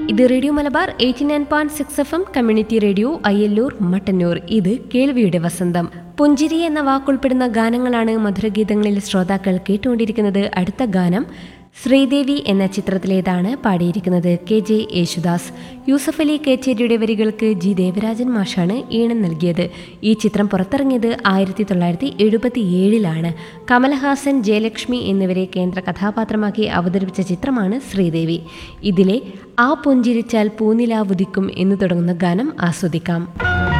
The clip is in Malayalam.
ഇത് radio Malabar eighty nine point six F M community radio Ayyalloor Mattannur ഇത് കേൾവിയുടെ വസന്തം പുഞ്ചിരി എന്ന വാക്കുൾപ്പെടുന്ന ഗാനങ്ങളാണ് മധുരഗീതങ്ങളിൽ ശ്രോതാക്കൾ കേട്ടുകൊണ്ടിരിക്കുന്നത് അടുത്ത ഗാനം ശ്രീദേവി എന്ന ചിത്രത്തിലേതാണ് പാടിയിരിക്കുന്നത് കെ ജെ യേശുദാസ് യൂസഫ് അലി കേച്ചേരിയുടെ വരികൾക്ക് ജി ദേവരാജൻ മാഷാണ് ഈണം നൽകിയത് ഈ ചിത്രം പുറത്തിറങ്ങിയത് ആയിരത്തി തൊള്ളായിരത്തി എഴുപത്തി ഏഴിലാണ് കമലഹാസൻ ജയലക്ഷ്മി എന്നിവരെ കേന്ദ്ര കഥാപാത്രമാക്കി അവതരിപ്പിച്ച ചിത്രമാണ് ശ്രീദേവി ഇതിലെ ആ പുഞ്ചിരിച്ചാൽ പൂനിലാവുദിക്കും എന്ന് തുടങ്ങുന്ന ഗാനം ആസ്വദിക്കാം